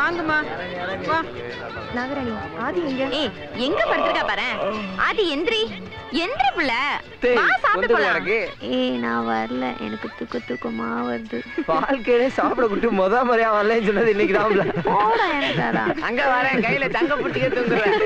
வாங்கம்மா வா நாகராணி ஆதி எங்க ஏய் எங்க படுத்திருக்கா பாரு ஆதி எந்திரி எந்திரி புள்ள டேய், வா சாப்பிட்டு வந்துட்டு போலாம் உனக்கு ஏய் நான் வரல எனக்கு தூக்க தூக்கமா வருது வாழ்க்கையிலே சாப்பிட கூட்டு முத முறையா வரலன்னு சொன்னது இன்னைக்கு தான் போடா எனக்காரா அங்க வரேன் கையில தங்க புட்டிக்க தூங்குறேன்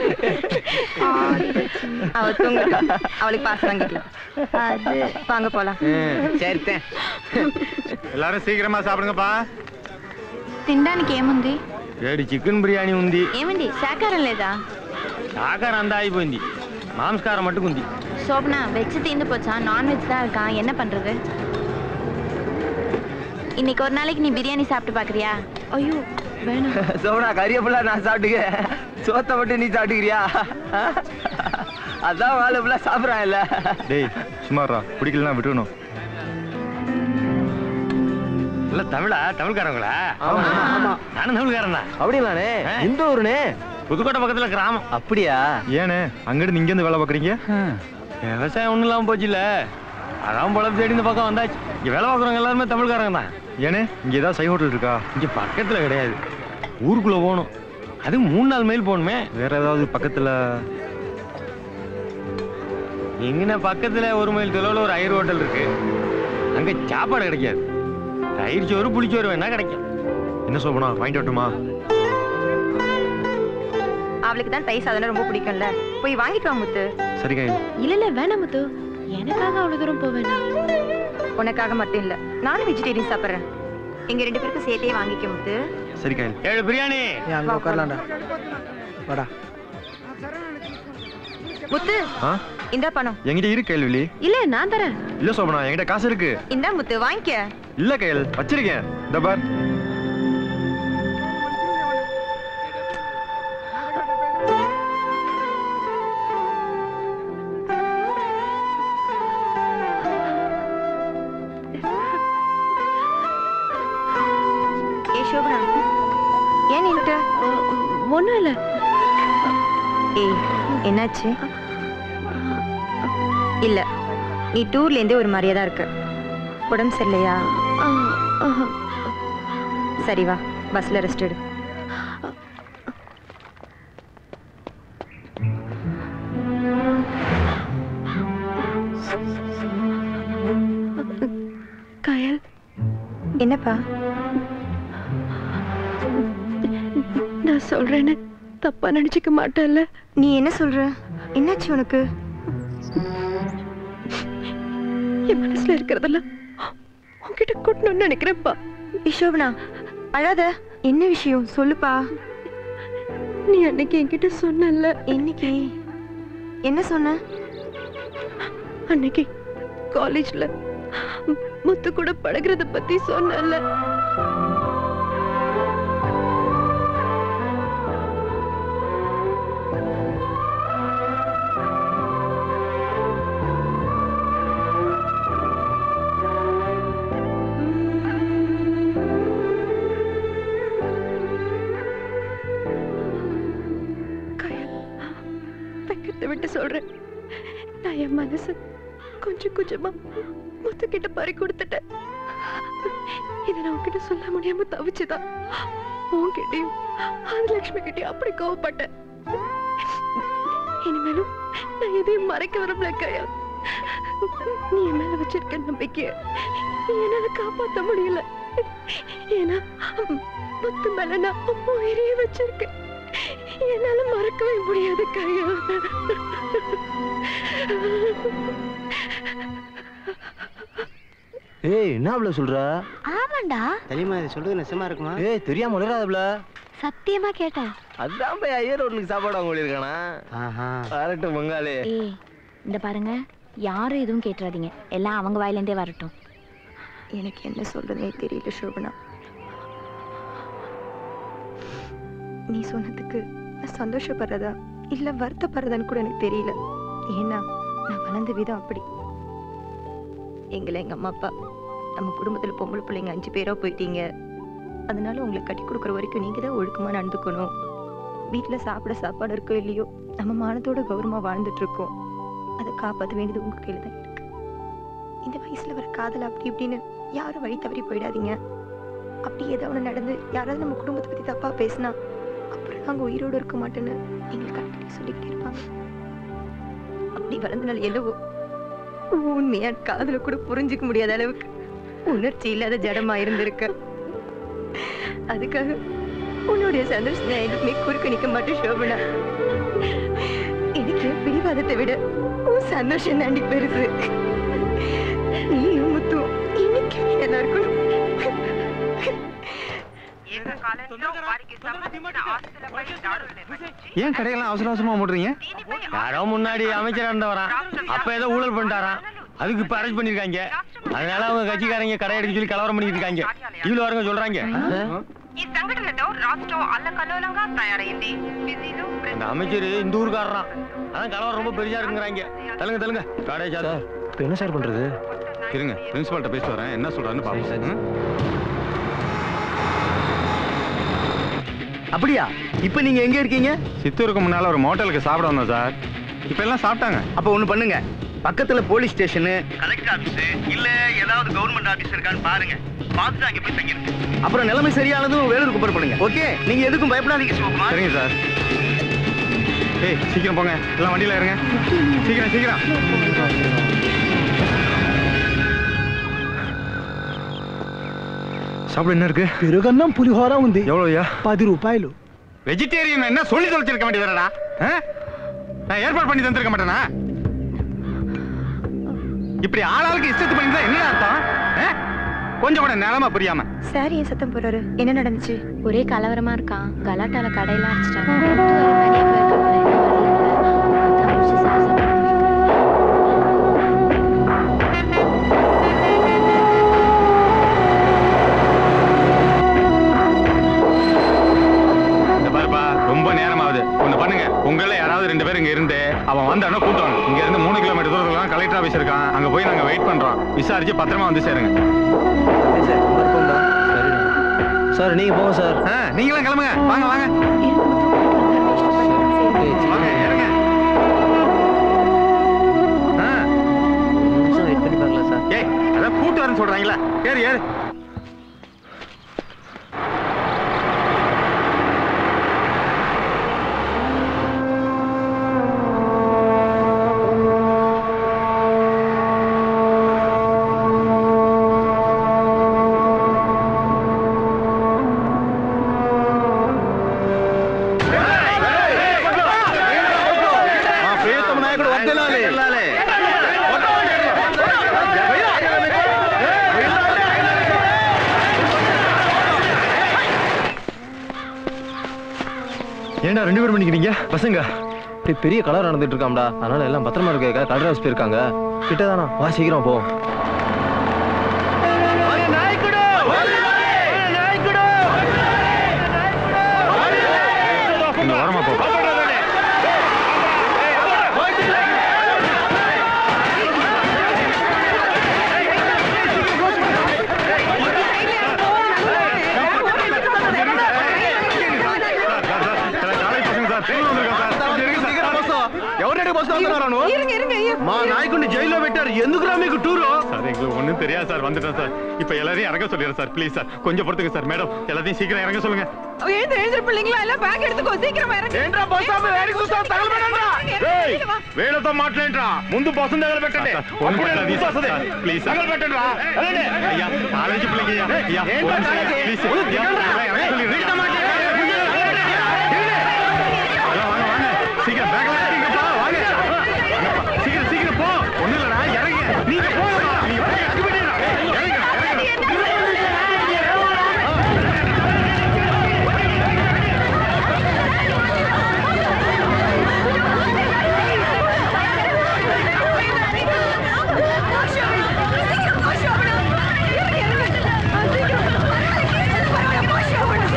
அவ தூங்குறா அவளுக்கு பாஸ் வாங்கிக்கலாம் அது வாங்க போலாம் சரித்தேன் எல்லாரும் సీక్రమా సాப்பிடுங்கப்பా తినడానికి ఏముంది ఏడు చికెన్ బిర్యానీ ఉంది ఏమండి శాకారం లేదా ఆకారం అంతా అయిపోయింది మాంసకారం మట్టుకుంది சோபனா வெஜ் தீந்து போச்சா நான்வெஜ் தான் இருக்கான் என்ன பண்றது இன்னைக்கு ஒரு நாளைக்கு நீ பிரியாணி சாப்பிட்டு பாக்குறியா ஐயோ வேணாம் சோனா கறியப்புல நான் சாப்பிட்டுக்கிறேன் சோத்தை மட்டும் நீ சாப்பிட்டுக்கிறியா அதான் வாழை ஃபுல்லா சாப்பிட்றான் இல்ல டேய் சுமாரா பிடிக்கலனா விட்டுணும் இல்ல தமிழா தமிழ்காரங்களா ஆமா ஆமா நானும் தமிழ்காரன் தான் அப்படிங்களாண்ணே ஆ. இந்த ஊருண்ணே புதுக்கோட்டை பக்கத்துல கிராமம் அப்படியா ஏனே அங்கிருந்து இங்க இருந்து வேலை பாக்குறீங்க விவசாயம் ஒண்ணும் இல்லாம போச்சு இல்ல அதான் பொழப்பு தேடி இந்த பக்கம் வந்தாச்சு இங்க வேலை பார்க்குறவங்க எல்லாருமே தமிழ்காரங்க தான் ஏனே இங்க ஏதாவது சை ஹோட்டல் இருக்கா இங்க பக்கத்துல கிடையாது ஊருக்குள்ள போகணும் அது மூணு நாலு மைல் போகணுமே வேற ஏதாவது பக்கத்துல எங்கன பக்கத்துல ஒரு மைல் தொலைவில் ஒரு ஐயர் ஹோட்டல் இருக்கு அங்க சாப்பாடு கிடைக்காது தயிர் சோறு புளிச்சோறு வேணா கிடைக்கும் என்ன சொல்லணும் வாங்கிட்டு வரட்டுமா அவளுக்கு தான் தயிர் சாதம் ரொம்ப பிடிக்கும்ல போய் வாங்கிட்டு வா முத்து சரி கையில் இல்ல இல்ல வேணாம் முத்து எனக்காக அவ்வளவு தூரம் போவேனா உனக்காக மட்டும் இல்ல நானும் வெஜிடேரியன் சாப்பிடுறேன் எங்க ரெண்டு பேருக்கும் சேர்த்தே வாங்கிக்க முத்து சரி கையில் ஏழு பிரியாணி அங்க உட்காரலாம்டா வாடா முத்து ஆ இந்த பணம் என்கிட்ட இருக்கு கேள்வி இல்ல நான் தரேன் இல்ல சோபனா என்கிட்ட காசு இருக்கு இந்த முத்து வாங்கிக்க இல்ல கையல் வச்சிருக்கேன் இந்த பார் ஏ சோபனா ஏன் நின்னுட்ட ஒண்ணும் இல்ல ஏய் என்னாச்சு இல்ல நீ டூர்ல இருந்தே ஒரு மாதிரியா தான் இருக்கு உடம்பு சரியில்லையா ஆ, ஆஹா. சரி வா பஸ்ல ரெஸ்ட் எடு கயல் என்னப்பா நான் சொல்றேன்னு தப்பா நினைச்சுக்க மாட்டேன்ல நீ என்ன சொல்ற என்னாச்சு உனக்கு என் மனசுல இருக்கிறதெல்லாம் உன்கிட்ட கொட்டணும்னு நினைக்கிறேன்ப்பா யசோபனா அழாத என்ன விஷயம் சொல்லுப்பா நீ அன்னைக்கு என்கிட்ட சொன்னல இன்னைக்கு என்ன சொன்ன அன்னைக்கு காலேஜ்ல முத்து கூட பழகுறத பத்தி சொன்னல கயல் வெக்கத்தை விட்டு சொல்றேன் நான் என் மனசு கொஞ்சம் கொஞ்சமா முத்து கிட்ட பறி கொடுத்துட்டேன் இதை நான் உன்கிட்ட சொல்ல முடியாம தவிச்சுதான் உன்கிட்டயும் ஆதிலட்சுமி கிட்டயும் அப்படி கோவப்பட்டேன் இனிமேலும் நான் எதையும் மறைக்க விரும்பல கையா நீ என் மேல வச்சிருக்க நம்பிக்கைய என்னால காப்பாத்த முடியல ஏன்னா முத்து மேல நான் உயிரையே வச்சிருக்கேன் என்னால மறக்கவே முடியாது கையா ஏய் என்ன அவள சொல்ற ஆமாண்டா தெரியுமா இது சொல்றது நிஜமா இருக்குமா ஏய் தெரியாம உளறாதப்ல சத்தியமா கேட்டேன் அதான் போய் ஐயர் ரோட்லுக்கு சாப்பாடு அவங்க இருக்கானா வரட்டும் பொங்காலே ஏய் இந்த பாருங்க யாரும் எதுவும் கேட்டுறாதீங்க எல்லாம் அவங்க வாயிலேருந்தே வரட்டும் எனக்கு என்ன சொல்றதுனே தெரியல சோபனா நீ சொன்னதுக்கு நான் சந்தோஷப்படுறதா இல்ல வருத்தப்படுறதான்னு கூட எனக்கு தெரியல ஏன்னா நான் வளர்ந்த விதம் அப்படி எங்களை எங்க அம்மா அப்பா நம்ம குடும்பத்துல பொம்பளை பிள்ளைங்க அஞ்சு பேரா போயிட்டீங்க அதனால உங்களுக்கு கட்டி கொடுக்குற வரைக்கும் நீங்க தான் ஒழுக்கமா நடந்துக்கணும் வீட்டுல சாப்பிட சாப்பாடு இருக்கோ இல்லையோ நம்ம மானத்தோட கௌரவமா வாழ்ந்துட்டு இருக்கோம் அதை காப்பாற்ற வேண்டியது உங்க கையில தான் இருக்கு இந்த வயசுல வர காதல் அப்படி இப்படின்னு யாரும் வழி தவறி போயிடாதீங்க அப்படி ஏதாவது நடந்து யாராவது நம்ம குடும்பத்தை பத்தி தப்பா பேசினா அப்புறம் நாங்க உயிரோடு இருக்க மாட்டேன்னு எங்களுக்கு அடிக்கடி சொல்லிக்கிட்டே இருப்பாங்க அப்படி வளர்ந்தனால என்னவோ உண்மையா காதுல கூட புரிஞ்சுக்க முடியாத அளவுக்கு உணர்ச்சி இல்லாத ஜடமா இருந்திருக்க அதுக்காக உன்னுடைய சந்தோஷத்தை நான் எதுக்குமே குறுக்க நிக்க மாட்டேன் சோபனா எனக்கு என் பிடிவாதத்தை விட உன் சந்தோஷம் தாண்டி பெருசு நீயும் முத்தும் இன்னைக்கு எல்லாருக்கும் ஏன் கடையெல்லாம் அவசர அவசரமா மூடுறீங்க யாரோ முன்னாடி அமைச்சரா இருந்தவரான் அப்ப ஏதோ ஊழல் பண்ணிட்டாராம் அதுக்கு இப்ப அரெஸ்ட் பண்ணிருக்காங்க அதனால அவங்க கட்சிக்காரங்க கடை எடுக்க சொல்லி கலவரம் பண்ணிட்டு இருக்காங்க இவ்வளவு வரங்க சொல்றாங்க ఈ సంఘటనతో రాష్ట్రం అల్లకల్లోలంగా తయారైంది బిజీలు அந்த அமைச்சர் இந்த ஊருக்காரரான் அதான் கலவரம் ரொம்ப பெருசா இருக்குங்கிறாங்க தள்ளுங்க தள்ளுங்க கடை சார் இப்போ என்ன சார் பண்றது இருங்க பிரின்சிபால்ட்ட பேசிட்டு வரேன் என்ன சொல்றாருன்னு பாப்போம் ம்? அப்படியா இப்போ நீங்க எங்க இருக்கீங்க சித்தூருக்கு முன்னால ஒரு மோட்டலுக்கு சாப்பிட வந்தோம் சார் இப்ப எல்லாம் சாப்பிட்டாங்க அப்ப ஒண்ணு பண்ணுங்க பக்கத்துல போலீஸ் ஸ்டேஷனு கலெக்டர் ஆபீஸ் இல்ல ஏதாவது கவர்மெண்ட் ஆபீஸ் இருக்கான்னு பாருங்க பார்த்துட்டு அங்க போய் தங்கிருங்க அப்புறம் நிலைமை சரியானதும் வேலூருக்கு புறப்படுங்க ஓகே நீங்க எதுக்கும் பயப்படாதீங்க சிவகுமார் சரிங்க சார் ஏய் சீக்கிரம் போங்க எல்லாம் வண்டியில இருங்க சீக்கிரம் சீக்கிரம் சாப்பிட என்ன இருக்கு పెరుగన్నం పులిహోర ఉంది எவ்வளோயா పది రూపాయలు வெஜிடேரியன் என்ன சொல்லி தொலைச்சிருக்க வேண்டியதுடா நான் ஏற்பாடு பண்ணி தந்திருக்க மாட்டேனா இப்படி ஆளாளுக்கு இஷ்டத்து பண்ணி தான் என்ன அர்த்தம் ஆ? கொஞ்சம் கூட நிலமா புரியாம சார் ஏன் சத்தம் போடுறாரு என்ன நடந்துச்சு ஒரே கலவரமா இருக்கான் கலாட்டால கடையெல்லாம் அடிச்சிட்டாங்க தனியா போயிருக்காங்க இன்னும் வரல அதான் முடிச்சு சார் சாப்பிட்டு இந்த பாருப்பா ரொம்ப நேரம் ஆகுது ஒண்ணு பண்ணுங்க உங்கள யாராவது ரெண்டு பேர் இங்க இருந்து அவன் வந்தானோ கூட்டம் இங்க இருந்து மூணு கிலோமீட்டர் தூரத்துல தான் கலெக்டர் ஆபீஸ் இருக்கான் அங்க போய் நாங்க வெயிட் பண்றோம் விசாரிச்சு பத்திரமா வந்து சேருங்க சார் நீங்க போங்க சார் ஆ, நீங்களும் கிளம்புங்க வாங்க வாங்க வாங்க ஏறுங்க ஆ, வெயிட் பண்ணி பார்க்கலாம் சார் ஏய் அதான் கூட்டு வரேன்னு சொல்றாங்களா ஏறு ஏறு ప్రియతమ నాయకుడు వర్ధిల్లాలి ஏன்டா ரெண்டு பேரும் பண்ணிக்கிறீங்க பசங்க பெரிய கலர் நடந்துட்டு இருக்காம்டா அதனால எல்லாம் பத்திரமா இருக்க கலர் ஹவுஸ் போயிருக்காங்க கிட்டதானா வா சீக்கிரம் போ இந்த ஓரமா போ ఎవరెడీ బస్సు వస్తున్నారు మా నాయకుడిని జైల్లో పెట్టారు ఎందుకురా మీకు టూరు சார் எங்களுக்கு ஒண்ணும் தெரியாது சார் வந்துட்டேன் சார் இப்ப எல்லாரையும் இறங்க சொல்லிடுறேன் சார் ப்ளீஸ் சார் கொஞ்சம் பொறுத்துங்க சார் மேடம் எல்லாத்தையும் சீக்கிரம் இறங்க சொல்லுங்க எழுந்து எழுந்து பிள்ளைங்களா எல்லாம் பேக் எடுத்துக்கோ சீக்கிரமா இறங்கு ఏంట్రా బస్సు ఆపి వేడికి చూస్తావు తగలబెట్టండ్రా ఏయ్ వేలతో మాట్లాడరా ముందు బస్సును తగలబెట్టండి సార్, ఫోన్ అప్పుడే పెట్టండి, బస్సు వస్తది. Sir, please sir. తగలబెట్టండ్రా వెళ్ళండి. ஐயா நாலஞ்சு பிள்ளைங்க ஐயா ஐயா ఏంట్రా ஒரு நிமிஷம், తగలబెట్టేది? ப்ளீஸ் ముందు ஐயா, దిగండ్రా. எல்லாம் இறங்க ఏయ్, சொல்லிடுறேன். వీడితో మాట్లాడండి. எல்லாம் வாங்க வாங்க சீக்கிரம் பேக்ல இருக்கீங்கப்பா வாங்க வாங்கப்பா. சீக்கிரம் சீக்கிரம் போ ஒண்ணும் இல்லடா இறங்க நீங்க போங்கப்பா நீங்க போய் அடிபட்டுடா. இறங்க இறங்க சீக்கிரம்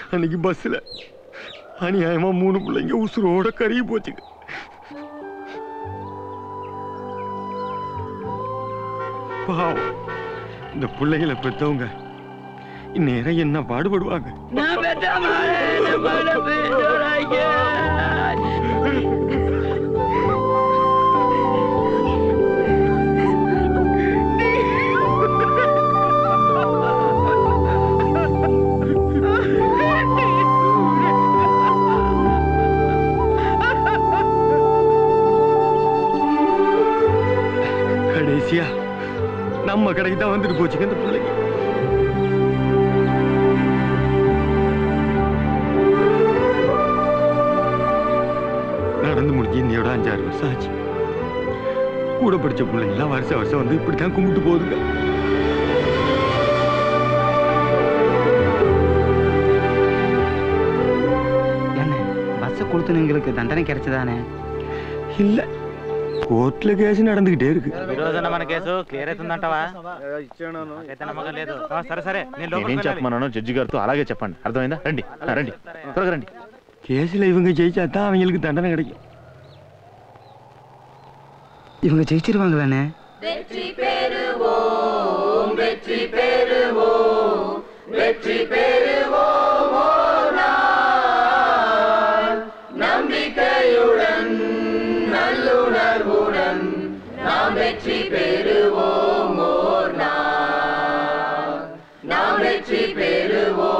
அன்னைக்கு பஸ்ல அநியாயமா மூணு பிள்ளைங்க உசுரோட கருகி போச்சுங்க பாவம் இந்த பிள்ளைகளை பெற்றவங்க இந்நேரம் என்ன பாடுபடுவாங்க கடைசியா நம்ம கடைக்கு தான் வந்துட்டு போச்சுங்க இந்த பிள்ளைங்க நடந்து முடிஞ்சு இன்னையோட அஞ்சாறு வருஷம் ஆச்சு கூட படிச்ச பிள்ளைங்களாம் வருஷம் வருஷம் வந்து இப்படித்தான் கும்பிட்டு போகுதுங்க என்ன பஸ்ஸை கொடுத்துனுங்களுக்கு தண்டனை கிடைச்சதானே இல்ல కోర్టులో కేసు நடந்துகிட்டே இருக்கு ఈరోజు మన కేసు క్లియర్ అవుతుందంటావా అయితే నమ్మకం లేదు ఆ, సరే సరే నేను లోపలికి నేనేం వెళ్ళాలి. చెప్పమన్నానో జడ్జి గారితో అలాగే చెప్పండి అర్థమైందా రండి ఆ, రండి త్వరగా రండి கேஸ்ல இவங்க ஜெயிச்சா தான் அவங்களுக்கு தண்டனை கிடைக்கும் இவங்க ஜெயிச்சிருவாங்களாண்ணே வெற்றி பெறுவோம்